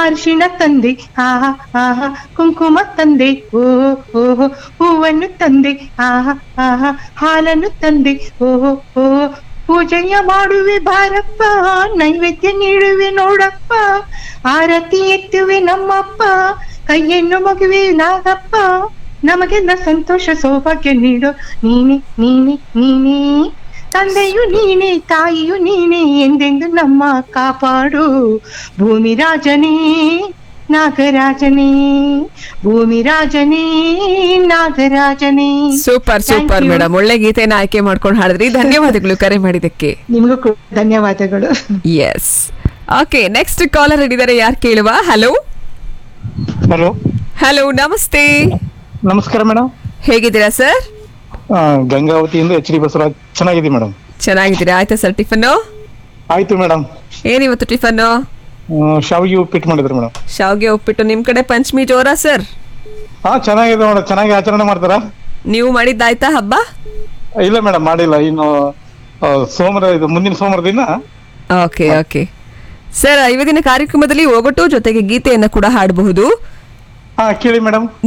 ಅರಿಶಿಣ ತಂದೆ ಆಹಾ ಆಹಾ ಕುಂಕುಮ ತಂದೆ ಓಹೋ ಓಹೋ ಹೂವನ್ನು ತಂದೆ ಆಹಾ ಆಹಾ ಹಾಲನ್ನು ತಂದೆ ಓಹೋ ಓಹೋ ಪೂಜೆಯ ಮಾಡುವೆ ಬಾರಪ್ಪ ನೈವೇದ್ಯ ನೀಡುವೆ ನೋಡಪ್ಪ ಆರತಿ ಎತ್ತುವೆ ನಮ್ಮಪ್ಪ ಕೈಯನ್ನು ಮಗುವೆ ನಾಗಪ್ಪ ನಮಗೆಲ್ಲ ಸಂತೋಷ ಸೌಭಾಗ್ಯ ನೀಡೋ ನೀನೆ ನೀನೆ ನೀನೇ ತಂದೆಯು ನೀನೆ ತಾಯಿಯು ನೀನೆ ಎಂದೆಂದು ನಮ್ಮ ಕಾಪಾಡು ಭೂಮಿ ರಾಜನೇ ನಾಗರಾಜನೇ ಭೂಮಿ ರಾಜನೇ ನಾಗರಾಜನೇ super Thank super you. Madam ಒಳ್ಳೆ ಗೀತೆನ ಆಯ್ಕೆ ಮಾಡ್ಕೊಂಡು ಹಾಡಿದ್ರಿ ಧನ್ಯವಾದಗಳು ಕರೆ ಮಾಡಿದಕ್ಕೆ ನಿಮಗೂ ಕೂಡ ಧನ್ಯವಾದಗಳು ಎಸ್ ಓಕೆ ನೆಕ್ಸ್ಟ್ ಕಾಲರ್ ಹಿಡಿದರೆ ಯಾರು ಕೇಳುವ ಹಲೋ ಹಲೋ ಹಲೋ ನಮಸ್ತೆ ನಮಸ್ಕಾರ ಮೇಡಮ್ ಹೇಗಿದ್ದೀರಾ ಸರ್ ಗಂಗಾವತಿಯಿಂದ ಎಚ್ ಡಿ ಬಸವರಾಜ್ ಚೆನ್ನಾಗಿದೆ ಮೇಡಮ್ ಚೆನ್ನಾಗಿದ್ದೀರಾ ಆಯ್ತಾ ಸರ್ ಟಿಫನ್ನು ಆಯ್ತು ಮೇಡಮ್ ಏನಿವತ್ತು ಟಿಫನ್ನು ಶಾವಿಗೆ ಉಪ್ಪಿಟ್ಟು ಮಾಡಿದ್ರು ಮೇಡಮ್ ಶಾವ್ಗೆ ಉಪ್ಪಿಟ್ಟು ನಿಮ್ ಕಡೆ ಪಂಚಮಿ ಜೋರ ಸರ್ ಹಾ ಚೆನ್ನಾಗಿದೆ ಮೇಡಮ್ ಚೆನ್ನಾಗಿ ಆಚರಣೆ ಮಾಡ್ತಾರಾ ನೀವು ಮಾಡಿದ್ದಾಯ್ತಾ ಹಬ್ಬ ಇಲ್ಲ ಮೇಡಮ್ ಮಾಡಿಲ್ಲ ಇನ್ನು ಆ, ಸೋಮವಾರ ಇದು ಮುಂದಿನ ಸೋಮವಾರದಿಂದ ಓಕೆ ಓಕೆ ಸರ್ ಇವತ್ತಿನ ಕಾರ್ಯಕ್ರಮದಲ್ಲಿ ಒಗಟು ಜೊತೆಗೆ ಗೀತೆಯನ್ನ ಕೂಡ ಹಾಡಬಹುದು ಹಾ ಕೇಳಿ ಮೇಡಮ್